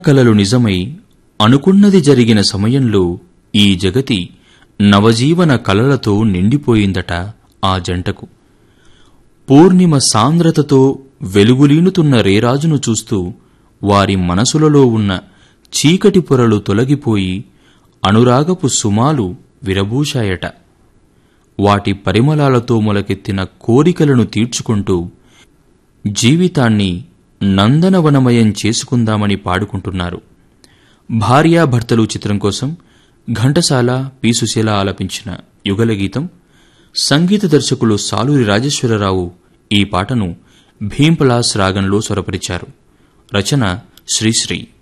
కలలు నిజమై అనుకున్నది జరిగిన సమయంలో ఈ జగతి నవజీవన కలలతో నిండిపోయిందట ఆ జంటకు పూర్ణిమ సాంద్రతతో వెలుగులీనుతున్న రేరాజును చూస్తూ వారి మనసులలో ఉన్న చీకటి పొరలు తొలగిపోయి అనురాగపు సుమాలు విరబూశాయట వాటి పరిమళాలతో మొలకెత్తిన కోరికలను తీర్చుకుంటూ జీవితాన్ని నందనవనమయం చేసుకుందామని పాడుకుంటున్నారు భార్యాభర్తలు చిత్రం కోసం ఘంటసాల పి సుశీల ఆలపించిన యుగలగీతం సంగీత దర్శకులు సాలూరి రాజేశ్వరరావు ఈ పాటను భీంపలాస్ రాగంలో స్వరపరిచారు రచన శ్రీశ్రీ